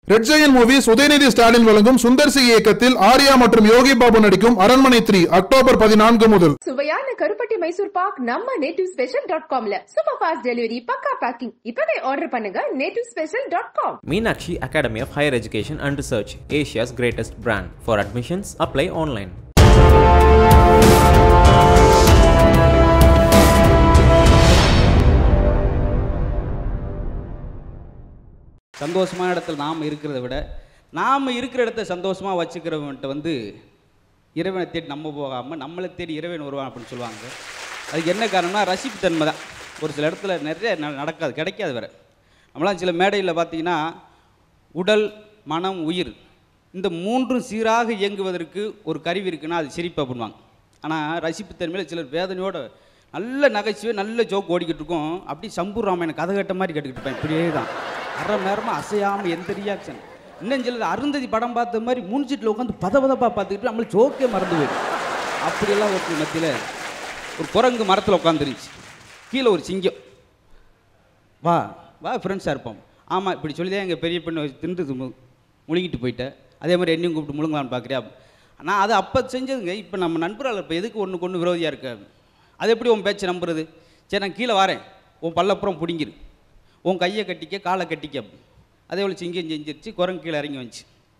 Red Giant Movies Udhayanidhi Stalin வழங்கும் Sundar C இயக்கத்தில் ஆர்யா மற்றும் யோகி பாபு நடிக்கும் அரண்மனை த்ரீ அக்டோபர் பதினான்கு முதல் சுவையான கருப்பட்டி மைசூர் பாக் நம்ம நேட்டிவ் ஸ்பெஷல் டாட் காம்ல சூப்பர் ஃபாஸ்ட் டெலிவரி பக்கா பேக்கிங் இப்பவே ஆர்டர் பண்ணுங்க native special dot com Meenakshi Academy of Higher Education and Research, Asia's greatest brand. For admissions, apply online. சந்தோஷமான இடத்துல நாம் இருக்கிறத விட நாம் இருக்கிற இடத்த சந்தோஷமாக வச்சுக்கிறவன்ட்ட வந்து இறைவனை தேடி நம்ம போகாமல் நம்மளை தேடி இறைவன் வருவான் அப்படின்னு சொல்லுவாங்க அதுக்கு என்ன காரணம்னா ரசிப்பு தன்மை தான் ஒரு சில இடத்துல நிறைய ந- நடக்காது கிடைக்காது வேற நம்மளாம் சில மேடையில் பார்த்தீங்கன்னா உடல் மனம் உயிர் இந்த மூன்றும் சீராக இயங்குவதற்கு ஒரு கருவி இருக்குன்னா அது சிரிப்பு அப்படின்வாங்க ஆனால் ரசிப்புத்தன்மையில் சிலர் வேதனையோட நல்ல நகைச்சுவை நல்ல ஜோக் ஓடிக்கிட்டு இருக்கும் அப்படி சம்பூர் ராமாயண கதை கேட்ட மாதிரி கேட்டுக்கிட்டு இருப்பேன் இப்படியே தான் அரை மணி நேரமாக அசையாமல் எந்த ரியாக்ஷன் இன்னும் சிலர் அருந்ததி படம் பார்த்த மாதிரி முன்சீட்டில் உட்காந்து பத பதப்பாக பார்த்துக்கிட்டு நம்மளுக்கு ஜோக்கே மறந்து போயிடும் அப்படியெல்லாம் ஒரு மத்தியில் ஒரு குரங்கு மரத்தில் உட்காந்துருந்துச்சு கீழே ஒரு சிங்கம் வா வா ஃப்ரெண்ட்ஸாக இருப்போம் ஆமாம் இப்படி சொல்லி தான் எங்கள் பெரிய பெண்ணு தின்று மு முழுங்கிட்டு போயிட்டேன் அதே மாதிரி என்னையும் கூப்பிட்டு முழுங்கலான்னு பார்க்குறியா நான் அது அப்போ செஞ்சதுங்க இப்போ நம்ம நண்பரால் இப்போ எதுக்கு ஒன்றுக்கு ஒன்று விரோதியாக இருக்க அது எப்படி உன் பேச்சை நம்புறது சரி நான் கீழே வரேன் உன் பல்லப்புறம் பிடிங்கிரு உன் கையை கட்டிக்க காலை கட்டிக்க அதே போல் சிங்கம் செஞ்சிருச்சு குரங்கு கீழே இறங்கி வந்துச்சு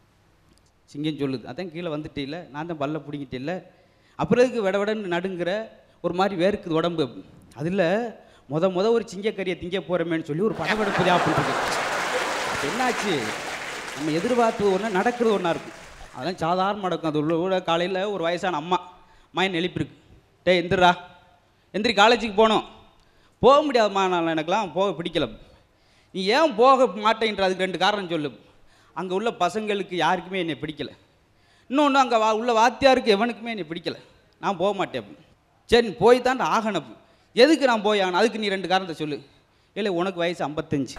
சிங்கம் சொல்லுது அதான் கீழே வந்துட்டே இல்லை நான் தான் பல்ல பிடிங்கிட்டே இல்லை அப்புறம் எதுக்கு விட விடன்னு நடுங்கிற ஒரு மாதிரி வேர்க்குது உடம்பு அதில் முத முத ஒரு சிங்கக்கறியை திங்க போகிறோமேன்னு சொல்லி ஒரு படபடப்பு அப்படின்னு அப்ப என்னாச்சு நம்ம எதிர்பார்த்தது ஒன்று நடக்கிறது ஒன்றா இருக்கும் அதெல்லாம் சாதாரண நடக்கும் அது உள்ள கூட காலையில் ஒரு வயசான அம்மா மயன் எழுப்பிருக்கு டேய் எந்திரா எந்திரி காலேஜுக்கு போகணும் போக முடியாதும்மா நான் எனக்கெல்லாம் போக பிடிக்கல நீ ஏன் போக மாட்டேன்ற அதுக்கு ரெண்டு காரணம் சொல்லு அங்கே உள்ள பசங்களுக்கு யாருக்குமே என்னை பிடிக்கல இன்னொன்று அங்கே வா உள்ள வாத்தியாருக்கு எவனுக்குமே என்னை பிடிக்கல நான் போக மாட்டேன் சரி நீ போய் தான் ஆகணும் எதுக்கு நான் போய் ஆகணும் அதுக்கு நீ ரெண்டு காரணத்தை சொல்லு இல்லை உனக்கு வயசு ஐம்பத்தஞ்சு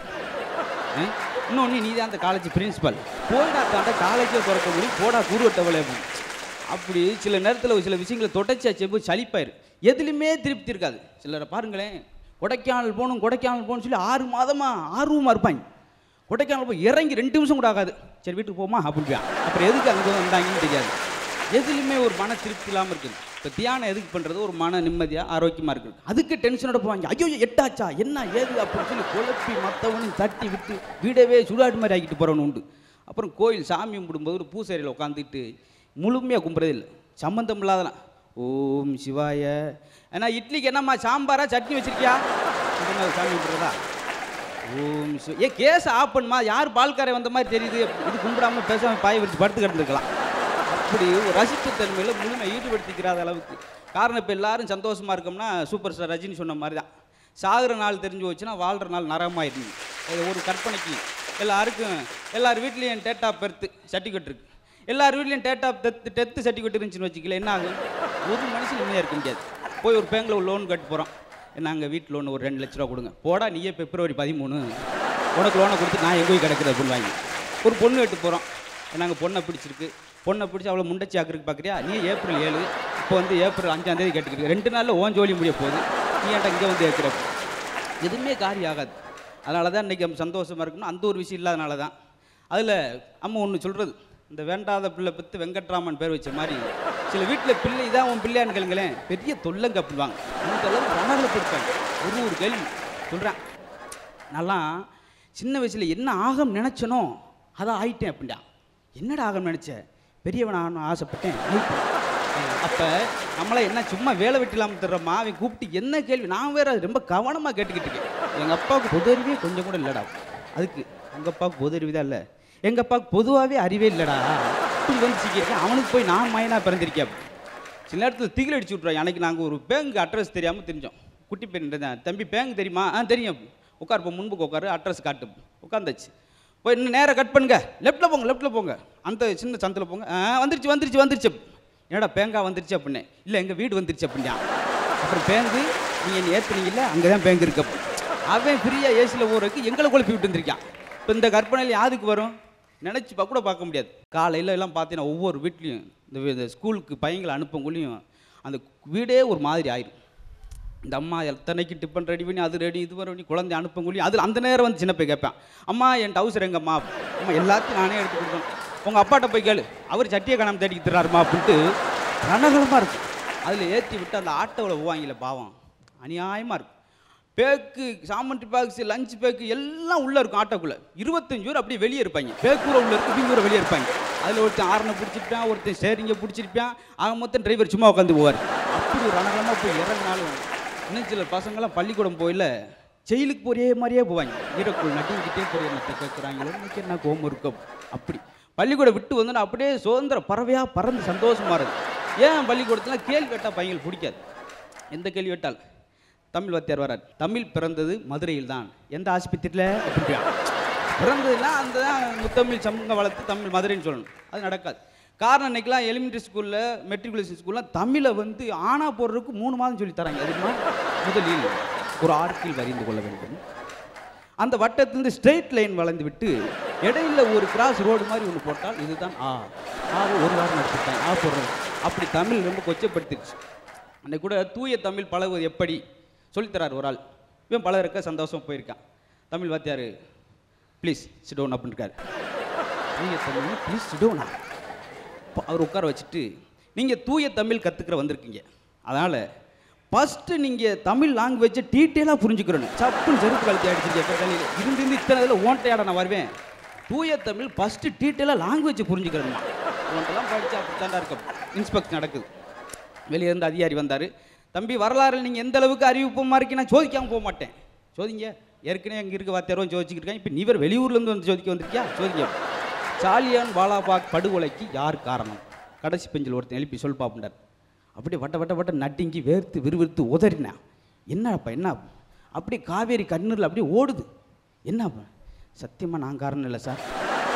இன்னொன்று நீ தான் அந்த காலேஜ் பிரின்சிபல் போடா தாண்ட காலேஜே திறக்க முடியும் போடா குருவட்டவளை அப்படின்னு அப்படி சில நேரத்தில் சில விஷயங்களை தொடர்ச்சியாக செம்பு சலிப்பாயிரு எதுலையுமே திருப்தி இருக்காது சிலரை பாருங்களேன் கொடைக்கானல் போகணும் கொடைக்கானல் போகணும்னு சொல்லி ஆறு மாதமாக ஆர்வமாக இருப்பாங்க கொடைக்கானல் போய் இறங்கி ரெண்டு நிமிஷம் கூட ஆகாது சரி வீட்டுக்கு போமா அப்படியா அப்புறம் எதுக்கு அங்கே வந்தாங்கன்னு தெரியாது எதுலையுமே ஒரு மன திருப்தி இல்லாமல் இருக்குது இப்போ தியானம் எதுக்கு பண்ணுறது ஒரு மன நிம்மதியாக ஆரோக்கியமாக இருக்குது அதுக்கு டென்ஷனோட போவாங்க ஐயோ எட்டாச்சா என்ன ஏது அப்படின்னு சொல்லி குழப்பி மற்றவனையும் தட்டி விட்டு வீடவே சுடாட்டு மாதிரி ஆக்கிட்டு போகிறவனு உண்டு அப்புறம் கோயில் சாமி கும்பிடும்போது ஒரு பூசையில் உட்காந்துட்டு முழுமையாக கும்பிட்றதே இல்லை சம்மந்தம் இல்லாதலாம் ஓம் சிவாய ஏன்னா இட்லிக்கு என்னம்மா சாம்பாரா சட்னி வச்சிருக்கியா இந்த மாதிரி சாமி கும்பிட்றதா ஓம் சிவ ஏ கேஸ் ஆஃப் பண்ணுமா யார் பால்காரை வந்த மாதிரி தெரியுது இது கும்பிடாம பேசாம பாய வச்சு படுத்து கிடந்துருக்கலாம் அப்படி ஒரு ரசிப்பு தன்மையில் முழுமை ஈடுபடுத்திக்கிறாத அளவுக்கு காரணம் இப்போ எல்லாரும் சந்தோஷமா இருக்கோம்னா சூப்பர் ஸ்டார் ரஜினி சொன்ன மாதிரி தான் சாகுற நாள் தெரிஞ்சு போச்சுன்னா வாழ்கிற நாள் நரகமாயிருந்தது அது ஒரு கற்பனைக்கு எல்லாருக்கும் எல்லார் வீட்லேயும் டேட் ஆஃப் பர்த் சர்டிஃபிகேட் இருக்கு எல்லார் வீட்லேயும் date of death death certificate இருந்துச்சுன்னு வச்சுக்கல என்ன ஆகும் ஒரு மனுஷன் நிம்மதியாக இருக்க முடியாது போய் ஒரு பேங்கில் ஒரு லோன் கட்டு போகிறோம் நாங்கள் வீட்டு லோன் ஒரு ரெண்டு லட்ச ரூபா கொடுங்க போடா நீயே பிப்ரவரி பதிமூணு உனக்கு லோனை கொடுத்து நான் எங்கே போய் கிடக்குறது அப்படின்னு வாங்கி ஒரு பொண்ணு வெட்டு போகிறோம் நாங்கள் பொண்ணை பிடிச்சிருக்கு பொண்ணை பிடிச்சி அவ்வளோ முண்டச்சி ஆக்குறதுக்கு பார்க்குறியா நீ ஏப்ரல் ஏழு இப்போ வந்து ஏப்ரல் அஞ்சாம் தேதி கேட்டுக்கிட்டு ரெண்டு நாளில் ஓன் ஜோலி முடிய போகுது நீ ஏன்டா இங்கே வந்து ஏற்கிற எதுவுமே காரியம் ஆகாது அதனால தான் இன்றைக்கி நம்ம சந்தோஷமாக இருக்கணும் அந்த ஒரு விஷயம் இல்லாதனால தான் அதில் அம்மா ஒன்று சொல்கிறது இந்த வேண்டாத பிள்ளை பத்து வெங்கட்ராமன் பேர் வச்ச மாதிரி சில வீட்டில் பிள்ளை இதான் உன் பிள்ளையான்னு கேளுங்களேன் பெரிய தொல்லைங்க அப்படிவாங்க அந்த அளவுக்கு ரணரில் கொடுப்பாங்க ஒரு ஒரு கேள்வி சொல்கிறேன் நான்லாம் சின்ன வயசில் என்ன ஆகம் நினச்சனோ அதான் ஆயிட்டேன் அப்படின்டா என்னடா ஆகம் நினச்ச பெரியவன் ஆகணும் ஆசைப்பட்டேன் ஆயிட்டேன். அப்போ நம்மளை என்ன சும்மா வேலை வெட்டிலாமல் தர்றோமா அவன் கூப்பிட்டு என்ன கேள்வி நான் வேற ரொம்ப கவனமாக கேட்டுக்கிட்டு இருக்கேன் எங்கள் அப்பாவுக்கு பொது அறிவே கொஞ்சம் கூட இல்லைடா அதுக்கு உங்கள் அப்பாவுக்கு பொது அறிவு தான் இல்லை எங்கள் அப்பாவுக்கு பொதுவாகவே அறிவே இல்லைடா இப்படி வந்து சிக்கியிருக்கேன் அவனுக்கு போய் நான் மயனாக பிறந்திருக்கேன் சில நேரத்தில் திகில் அடிச்சு விட்ருவாங்க அன்னைக்கு நாங்கள் ஒரு பேங்க் அட்ரஸ் தெரியாமல் தெரிஞ்சோம் குட்டி பெண் தான் தம்பி பேங்க் தெரியுமா ஆ தெரியும் உட்கார் இப்போ முன்புக்கு உட்காரு அட்ரஸ் காட்டு உட்காந்தாச்சு போய் இன்னும் நேராக கட் பண்ணுங்க லெஃப்ட்டில் போங்க லெஃப்ட்டில் போங்க அந்த சின்ன சந்தில் போங்க ஆ வந்துருச்சு வந்துருச்சு வந்துருச்சு என்னடா பேங்கா வந்துருச்சு அப்படின்னு இல்லை எங்கள் வீடு வந்துருச்சு அப்படின்னா அப்புறம் பேங்கு நீங்கள் என்ன ஏற்றுனீங்கல்ல அங்கே தான் பேங்க் இருக்கு அப்படி. அவன் ஃப்ரீயாக ஏசியில் ஊருக்கு எங்களை குழப்பி விட்டு வந்திருக்கான் இப்போ இந்த கற்பனையில் யாருக்கு வரும் நினச்சி பா கூட பார்க்க முடியாது காலையில் எல்லாம் பார்த்தீங்கன்னா ஒவ்வொரு வீட்லேயும் இந்த வி- இந்த ஸ்கூலுக்கு பையங்களை அனுப்பங்குள்ளேயும் அந்த வீடே ஒரு மாதிரி ஆயிரும் இந்த அம்மா எத்தனைக்கு டிஃபன் ரெடி பண்ணி அது ரெடி இது பண்ணி குழந்தை அனுப்பங்கூலி அதில் அந்த நேரம் வந்து சின்ன போய் கேட்பேன் அம்மா என் டவுசர் எங்கம்மா அம்மா எல்லாத்தையும் நானே எடுத்து கொடுக்கணும் உங்கள் அப்பாட்ட போய் கேளு அவர் சட்டியை காணாம தேடி தர்றாருமா அப்படின்ட்டு ரணகலமாக இருக்கும் அதில் ஏற்றி விட்டு அந்த ஆட்டோவில் போவாங்கல்ல பாவம் அநியாயமாக இருக்கும் பேக்கு சாமண்டி பாக்ஸ் லஞ்ச் பேக்கு எல்லாம் உள்ளே இருக்கும் ஆட்டோக்குள்ளே இருபத்தஞ்சு பேர் அப்படியே வெளியே இருப்பாங்க பேக்கூர உள்ள இருக்கு இவங்க வெளியே இருப்பாங்க அதில் ஒருத்தன் ஆரனை பிடிச்சிருப்பான் ஒருத்தன் ஸ்டேரிங்கை பிடிச்சிருப்பான் ஆக மொத்தம் டிரைவர் சும்மா உட்காந்து போவார் அப்படி ஒரு ரணகலமாக போய் இறங்கினாலும் இன்னும் சில பசங்களாம் பள்ளிக்கூடம் போயில ஜெயிலுக்கு ஒரே மாதிரியே போவாங்க ஈரக்குள் நட்டிக்கிட்டே போய் என்னத்தை கேட்குறாங்களோ இன்னைக்கு என்ன கோமம் இருக்கும் அப்படி பள்ளிக்கூடம் விட்டு வந்தோன்னா அப்படியே சுதந்திர பறவையாக பறந்து சந்தோஷமா இருக்கு ஏன் பள்ளிக்கூடத்தில் கேள்வி கேட்டால் பையங்களுக்கு பிடிக்காது எந்த கேள்வி கேட்டால் தமிழ் வாத்தியார் வரார் தமிழ் பிறந்தது மதுரையில் தான் எந்த ஆஸ்பத்திரியில் அப்படியா பிறந்ததுன்னா அந்த தான் முத்தமிழ் சமூக வளர்த்து தமிழ் மதுரைன்னு சொல்லணும் அது நடக்காது காரணம் இன்னைக்கெல்லாம் எலிமெண்ட்ரி ஸ்கூலில் மெட்ரிகுலேஷன் ஸ்கூலில் தமிழை வந்து ஆனா போடுறதுக்கு மூணு மாதம் சொல்லி தராங்க அதுமா முதலில் ஒரு ஆர்க்கில் வரைந்து கொள்ள வேண்டும் அந்த வட்டத்திலிருந்து ஸ்ட்ரெயிட் லைன் வளைந்து விட்டு இடையில ஒரு கிராஸ் ரோடு மாதிரி ஒன்று போட்டால் இதுதான் ஆ ஆவை ஒரு வாரம் எடுத்துட்டாங்க ஆ போடுறது அப்படி தமிழ் ரொம்ப கொச்சப்படுத்திடுச்சு அன்னைக்கு கூட தூய தமிழ் பழகுவது எப்படி சொல்லித்தரார் ஒரு ஆள் இவன் பழகிறக்க சந்தோஷம் போயிருக்கான் தமிழ் வாத்தியார் ப்ளீஸ் சிடோன் அப்படின்னு இருக்காரு தூய தமிழ் ப்ளீஸ் சிடோனா அவர் உட்கார வச்சுட்டு நீங்கள் தூய தமிழ் கற்றுக்கிற வந்திருக்கீங்க அதனால் ஃபஸ்ட்டு நீங்கள் தமிழ் லாங்குவேஜை டீட்டெயிலாக புரிஞ்சுக்கிறணும் சப்புன்னு செருப்பு கழுத்தி அடிச்சிருக்க இருந்து இருந்து இத்தனை இதில் ஓட்டையாட நான் வருவேன் தூய தமிழ் ஃபஸ்ட்டு டீட்டெயிலாக லாங்குவேஜை புரிஞ்சுக்கிறணுமா உன்ட்டெல்லாம் படித்து அப்படித்தாண்டா இருக்கும் இன்ஸ்பெக்ஷன் நடக்குது வெளியே இருந்து அதிகாரி வந்தார் தம்பி வரலாறு நீங்கள் எந்த அளவுக்கு அறிவிப்பமாக இருக்கீங்க நான் சோதிக்காமல் போக மாட்டேன் சோதிங்க ஏற்கனவே அங்கே இருக்க வாத்தியாரும் சோதிச்சுக்கிட்டு இருக்காங்க இப்போ நீ வேறு வெளியூர்லேருந்து வந்து சோதிக்க வந்திருக்கியா சோதிங்க சாலியான் வாலாபாக் படுகொலைக்கு யார் காரணம் கடைசி பெஞ்சில் ஒருத்தன் எழுப்பி சொல் பாப்புண்டார் அப்படியே வட்ட வட்ட வட்ட நட்டிங்கி வேர்த்து விறுவிறுத்து உதறினேன் என்னப்பா என்ன அப்படியே காவேரி கண்ணூரில் அப்படியே ஓடுது என்னப்பா சத்தியமாக நான் காரணம் இல்லை சார்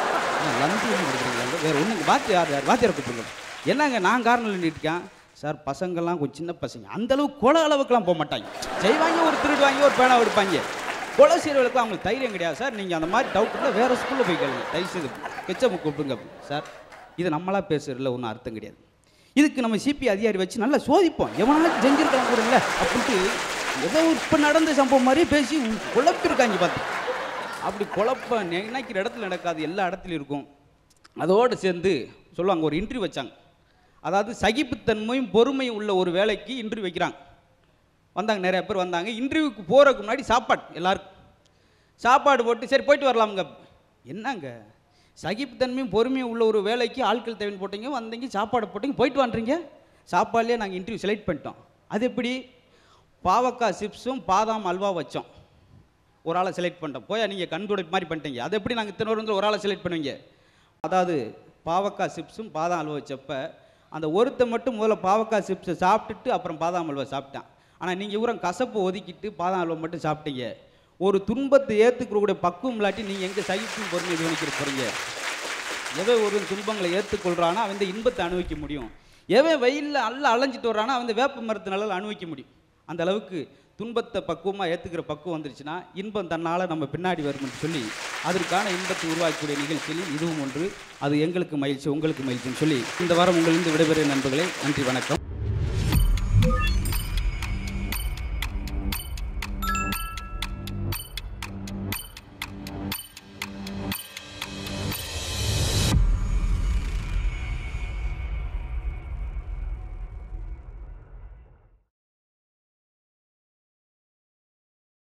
லஞ்சம் கொடுக்குறீங்களா வேறு ஒன்றும் வாத்தியார் யார் வாத்தியார் கூப்பிடுங்க என்னங்க நான் காரணம் இல்லைன்னு இருக்கேன் சார் பசங்கள்லாம் கொஞ்சம் சின்ன பசங்க அந்த அளவுக்கு கொலை அளவுக்குலாம் போக மாட்டாங்க செய்வாங்க ஒரு திருடுவாங்க ஒரு பேனா எடுப்பாங்க கொலை செய்கிறவர்களுக்கு அவங்களுக்கு தைரியம் கிடையாது சார் நீங்கள் அந்த மாதிரி டவுட் இருந்தால் வேறு ஸ்கூலில் போய் கேளுங்க தயவு செய்து கெச்சம் கூப்பிடுங்க சார் இது நம்மளா பேசுறதுல ஒன்றும் அர்த்தம் கிடையாது இதுக்கு நம்ம சிபி அதிகாரி வச்சு நல்லா சோதிப்போம் எவனாச்சும் செஞ்சிருக்கலாம் கூட இல்லை அப்படின்ட்டு ஏதோ இப்போ நடந்த சம்பவம் மாதிரி பேசி குழப்பிருக்காங்க பார்த்து அப்படி குழப்ப நினைக்கிற இடத்துல நடக்காது எல்லா இடத்துலையும் இருக்கும் அதோடு சேர்ந்து சொல்லுவாங்க ஒரு இன்டர்வியூ வச்சாங்க அதாவது சகிப்புத்தன்மையும் பொறுமையும் உள்ள ஒரு வேலைக்கு இன்டர்வியூ வைக்கிறாங்க வந்தாங்க நிறைய பேர் வந்தாங்க இன்டர்வியூக்கு போகிறதுக்கு முன்னாடி சாப்பாடு எல்லாருக்கும் சாப்பாடு போட்டு சரி போயிட்டு வரலாமுங்க என்னங்க சகிப்புத்தன்மையும் பொறுமையும் உள்ள ஒரு வேலைக்கு ஆட்கள் தேவைன்னு போட்டீங்க வந்தீங்க சாப்பாடு போட்டீங்க போயிட்டு வந்துறீங்க சாப்பாடுலேயே நாங்கள் இன்டர்வியூ செலக்ட் பண்ணிட்டோம் அது எப்படி பாவக்காய் சிப்ஸும் பாதாம் அல்வா வச்சோம் ஒரு ஆளை செலக்ட் பண்ணிட்டோம் போய் நீங்கள் கண் துடைப்பு மாதிரி பண்ணிட்டீங்க அது எப்படி நாங்கள் இத்தனை வந்து ஒரு ஆளை செலக்ட் பண்ணுவீங்க அதாவது பாவக்காய் சிப்ஸும் பாதாம் அல்வா வச்சப்ப அந்த ஒருத்தன் மட்டும் முதல்ல பாவக்காய் சிப்ஸை சாப்பிட்டுட்டு அப்புறம் பாதாம் அல்வா சாப்பிட்டான் ஆனால் நீங்கள் இவரம் கசப்பு ஒதுக்கிட்டு பாதாம் அல்வா மட்டும் சாப்பிட்டீங்க ஒரு துன்பத்தை ஏற்றுக்கிறக்கூடிய பக்குவம் இல்லாட்டி நீங்கள் எங்கே சகிப்பும் பொறுமையை கவனிக்கிற போகிறீங்க எவன் ஒரு துன்பங்களை ஏற்றுக்கொள்றானோ அவன் இந்த இன்பத்தை அனுபவிக்க முடியும் எவன் வெயிலில் அல்ல அலைஞ்சிட்டு வர்றானோ அவன் இந்த வேப்ப மரத்து நிழல் அனுபவிக்க முடியும் அந்த அளவுக்கு துன்பத்தை பக்குவமாக ஏற்றுக்கிற பக்குவம் வந்துருச்சுன்னா இன்பம் தன்னால் நம்ம பின்னாடி வரும்னு சொல்லி அதற்கான இன்பத்தை உருவாக்கக்கூடிய நிகழ்ச்சியில் இதுவும் ஒன்று அது எங்களுக்கு மகிழ்ச்சி உங்களுக்கு மகிழ்ச்சின்னு சொல்லி இந்த வாரம் உங்களிருந்து விடைபெறும் நண்பர்களே நன்றி வணக்கம்